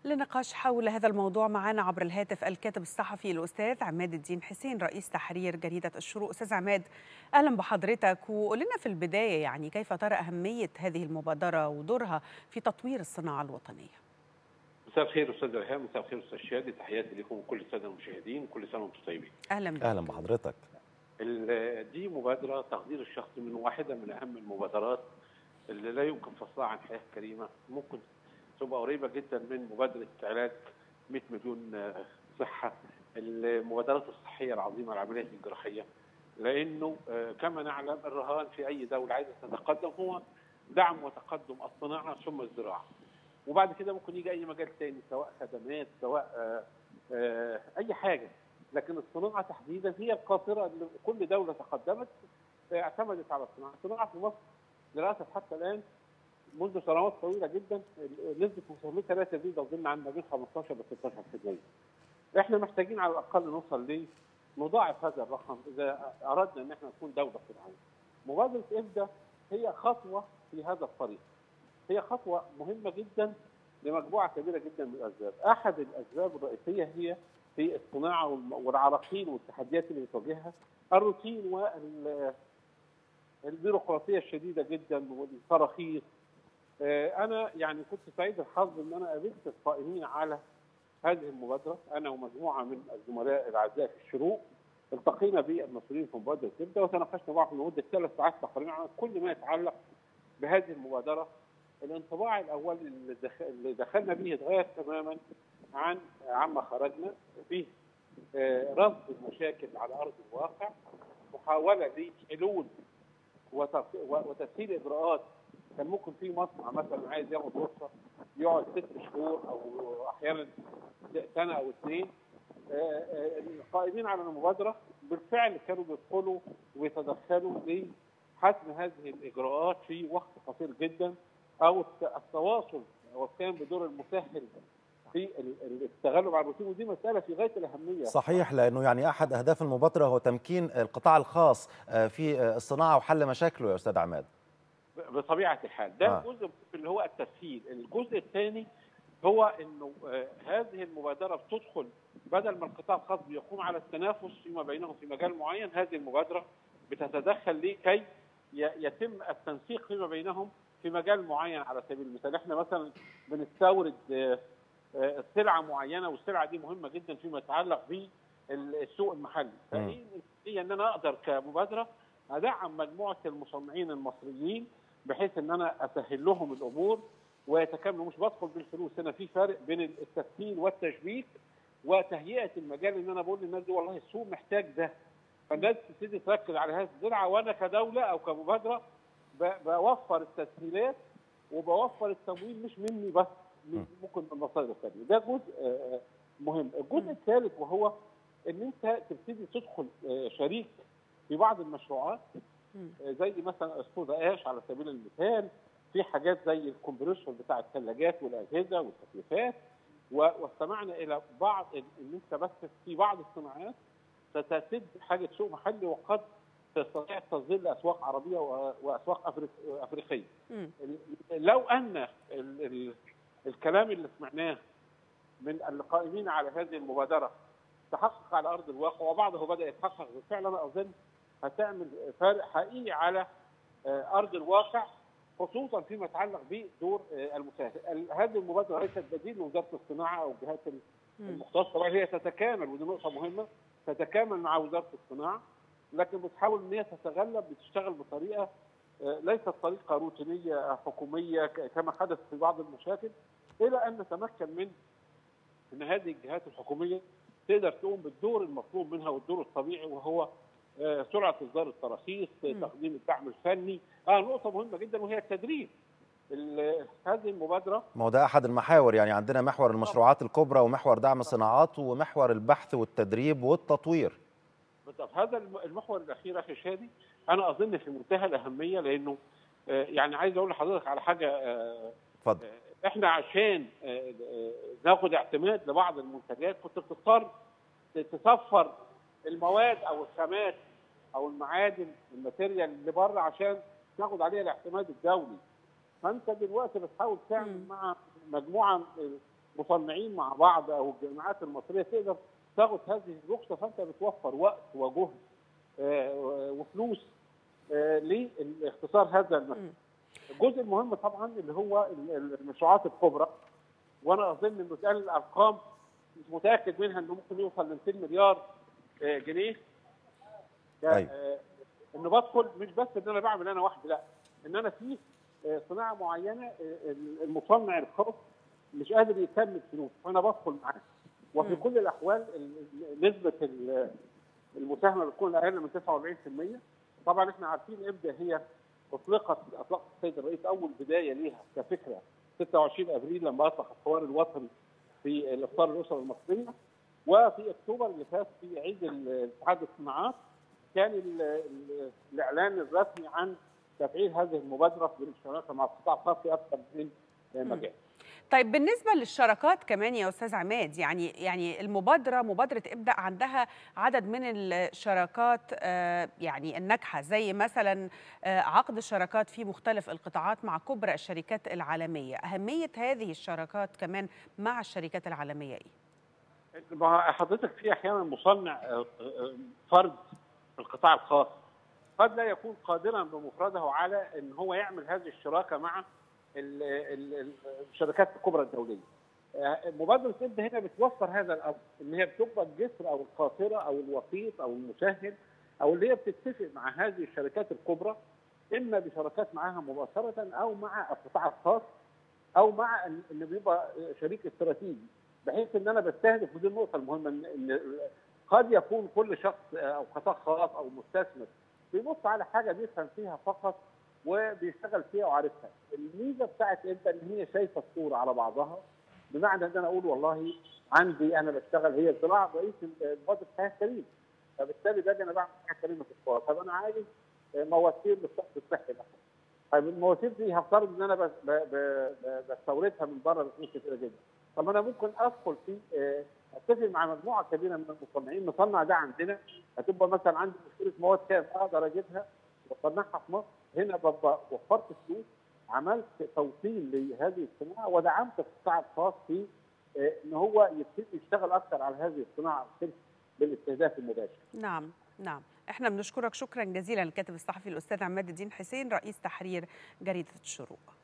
لنقاش حول هذا الموضوع معنا عبر الهاتف الكاتب الصحفي الأستاذ عماد الدين حسين رئيس تحرير جريدة الشروق أستاذ عماد أهلا بحضرتك وقول لنا في البداية يعني كيف ترى أهمية هذه المبادرة ودورها في تطوير الصناعة الوطنية مساء الخير استاذ ريهام مساء الخير استاذ شادي تحياتي لكم وكل الساده المشاهدين كل سنه وانتم طيبين أهلا بك اهلا بحضرتك ال- دي مبادره تقدير الشخصي من واحده من اهم المبادرات اللي لا يمكن فصلها عن حياه كريمه ممكن تبقى قريبه جدا من مبادره علاج 100 مليون آه، صحه المبادرات الصحيه العظيمه العمليات الجراحيه لانه آه، كما نعلم الرهان في اي دوله عايزه تتقدم هو دعم وتقدم الصناعه ثم الزراعه وبعد كده ممكن يجي اي مجال تاني سواء خدمات سواء آه، آه، اي حاجه لكن الصناعه تحديدا هي القاطره اللي كل دوله تقدمت آه، اعتمدت على الصناعه، الصناعه في مصر للاسف حتى الان منذ سنوات طويله جدا نسبه مساهمتها لا تزيد اظن عن ما بين 15 ل 16%. احنا محتاجين على الاقل نوصل ل نضاعف هذا الرقم اذا اردنا ان احنا نكون دوله صناعيه. مبادره ابدا هي خطوه في هذا الطريق. هي خطوه مهمه جدا لمجموعه كبيره جدا من الاسباب، احد الاسباب الرئيسيه هي في الصناعه والم- والعراقيل والتحديات اللي بتواجهها الروتين وال البيروقراطيه الشديده جدا والتراخيص آه، انا يعني كنت سعيد الحظ ان انا قابلت القائمين على هذه المبادره انا ومجموعه من الزملاء الاعزاء في الشروق التقينا بالمسؤولين في مبادره تبدا وتناقشنا معهم لمده ثلاث ساعات تقريبا عن كل ما يتعلق بهذه المبادره الانطباع الاول اللي دخ- اللي دخلنا به اتغير تماما عن عما خرجنا فيه آه، رصد المشاكل على ارض الواقع محاوله لحلول وتف- و- وتسهيل اجراءات كان ممكن في مصنع مثلا عايز ياخد رخصه يقعد ست شهور او احيانا سنه او اثنين آه، آه، القائمين على المبادره بالفعل كانوا بيدخلوا ويتدخلوا لحسم هذه الاجراءات في وقت قصير جدا او الت- التواصل والقيام بدور المسهل في ال- ال- التغلب على الروتين ودي مساله في غايه الاهميه صحيح لانه يعني احد اهداف المبادره هو تمكين القطاع الخاص آه، في آه، الصناعه وحل مشاكله يا استاذ عماد بطبيعه الحال ده آه. الجزء اللي هو التسهيل الجزء الثاني هو انه آه، هذه المبادره بتدخل بدل ما القطاع الخاص بيقوم على التنافس فيما بينهم في مجال معين هذه المبادره بتتدخل لكي ي- يتم التنسيق فيما بينهم في مجال معين على سبيل المثال احنا مثلا بنستورد آه، آه، سلعه معينه والسلعه دي مهمه جدا فيما يتعلق بالسوق المحلي فايه هي ان انا اقدر كمبادره ادعم مجموعه المصنعين المصريين بحيث ان انا اسهل لهم الامور ويتكاملوا مش بدخل بالفلوس هنا في فرق بين التسهيل والتشبيك وتهيئه المجال ان انا بقول للناس دي والله السوق محتاج ده فالناس تبتدي تركز على هذه الزرعه وانا كدوله او كمبادره ب- بوفر التسهيلات وبوفر التمويل مش مني بس من- ممكن من المصادر الثانيه ده جزء آه، مهم الجزء الثالث وهو ان انت تبتدي تدخل آه، شريك في بعض المشروعات مم. آه، زي مثلا الصودا اش على سبيل المثال في حاجات زي الكمبريسور بتاع الثلاجات والاجهزه والتكييفات و- واستمعنا الى بعض ان إن انت بس في بعض الصناعات ستسد حاجه سوق محلي وقد تستطيع التصدير لاسواق عربيه و- واسواق أفريق- افريقيه. مم. ال- لو ان ال ال الكلام اللي سمعناه من القائمين على هذه المبادره تحقق على ارض الواقع وبعضه بدا يتحقق بالفعل انا اظن هتعمل فارق حقيقي على آه، ارض الواقع خصوصا فيما يتعلق بدور آه، المساهل ال- هذه المبادره ليست بديل لوزاره الصناعه او الجهات ال- مم. المختصه طبعا هي تتكامل ودي نقطه مهمه تتكامل مع وزاره الصناعه لكن بتحاول ان هي تتغلب بتشتغل بطريقه آه، ليست طريقه روتينيه حكوميه ك- كما حدث في بعض المشاكل الى ان نتمكن من ان هذه الجهات الحكوميه تقدر تقوم بالدور المطلوب منها والدور الطبيعي وهو آه، سرعه اصدار التراخيص مم. تقديم الدعم الفني اه نقطه مهمه جدا وهي التدريب ال- هذه المبادره ما هو ده احد المحاور يعني عندنا محور المشروعات الكبرى ومحور دعم الصناعات ومحور البحث والتدريب والتطوير بالضبط هذا الم- المحور الاخير اخي شادي انا اظن في منتهى الاهميه لانه آه، يعني عايز اقول لحضرتك على حاجه آه، اتفضل آه، احنا عشان آه، آه، ناخد اعتماد لبعض المنتجات كنت بتضطر تسفر المواد او الخامات او المعادن الماتيريال اللي بره عشان تاخد عليها الاعتماد الدولي فانت دلوقتي بتحاول تعمل مم. مع مجموعه مصنعين مع بعض او الجامعات المصريه تقدر تاخد هذه الرخصه فانت بتوفر وقت وجهد آه، وفلوس آه، لاختصار هذا المشروع. مم. الجزء المهم طبعا اللي هو ال- المشروعات الكبرى وانا اظن انه اتقال الارقام مش متاكد منها انه ممكن يوصل ل 200 مليار آه، جنيه ده، أيوة. آه، انه بدخل مش بس ان انا بعمل انا وحدي لا ان انا في آه، صناعه معينه آه، المصنع الخاص مش قادر يكمل فلوس فانا بدخل معاه وفي مم. كل الاحوال ال- ال- نسبه ال- المساهمه بتكون اقل من 49% طبعا احنا عارفين امتى هي اطلقت اطلق السيد الرئيس اول بدايه ليها كفكره 26 ابريل لما اطلق الحوار الوطني في الافطار الاسر المصريه وفي اكتوبر اللي فات في عيد ال- اتحاد الصناعات كان ال- ال- الاعلان الرسمي عن تفعيل هذه المبادره بالشراكه مع القطاع الخاص في اكثر من مجال. طيب بالنسبة للشراكات كمان يا أستاذ عماد يعني يعني المبادرة مبادرة ابدأ عندها عدد من الشراكات آه، يعني الناجحة زي مثلا آه، عقد الشراكات في مختلف القطاعات مع كبرى الشركات العالمية أهمية هذه الشراكات كمان مع الشركات العالمية إيه؟ ما حضرتك في احيانا مصنع آه، آه، فرد في القطاع الخاص قد لا يكون قادرا بمفرده على ان هو يعمل هذه الشراكه مع ال- ال- ال- الشركات الكبرى الدوليه. آه، مبادره ابدا هنا بتوفر هذا الامر ان هي بتبقى الجسر او القاطره او الوسيط او المسهل او اللي هي بتتفق مع هذه الشركات الكبرى اما بشراكات معاها مباشره او مع القطاع الخاص او مع ان إن بيبقى شريك استراتيجي بحيث ان انا بستهدف ودي النقطه المهمه ان إن قد يكون كل شخص او قطاع خاص او مستثمر بيبص على حاجه بيفهم فيها فقط وبيشتغل فيها وعارفها. الميزه بتاعت انت ان هي شايفه الصوره على بعضها بمعنى ان انا اقول والله عندي انا بشتغل هي زراعه رئيس مبادره حياه كريم فبالتالي باجي انا بعمل حياه كريمه في الصور طب انا عايز مواسير للصحه الصحي مثلا طيب المواسير دي هفترض ان انا بس- ب- ب- ب- بستوردها من بره بفلوس كتيره جدا طب انا ممكن ادخل في آه، اتفق مع مجموعه كبيره من المصنعين نصنع ده عندنا هتبقى مثلا عندي مشكله مواد خام اقدر اجيبها واصنعها في مصر هنا ببقى وفرت فلوس عملت توطين لهذه الصناعه ودعمت القطاع الخاص في آه، ان هو يبتدي يشتغل اكثر على هذه الصناعه بالاستهداف المباشر. نعم نعم احنا بنشكرك شكرا جزيلا الكاتب الصحفي الأستاذ عماد الدين حسين رئيس تحرير جريدة الشروق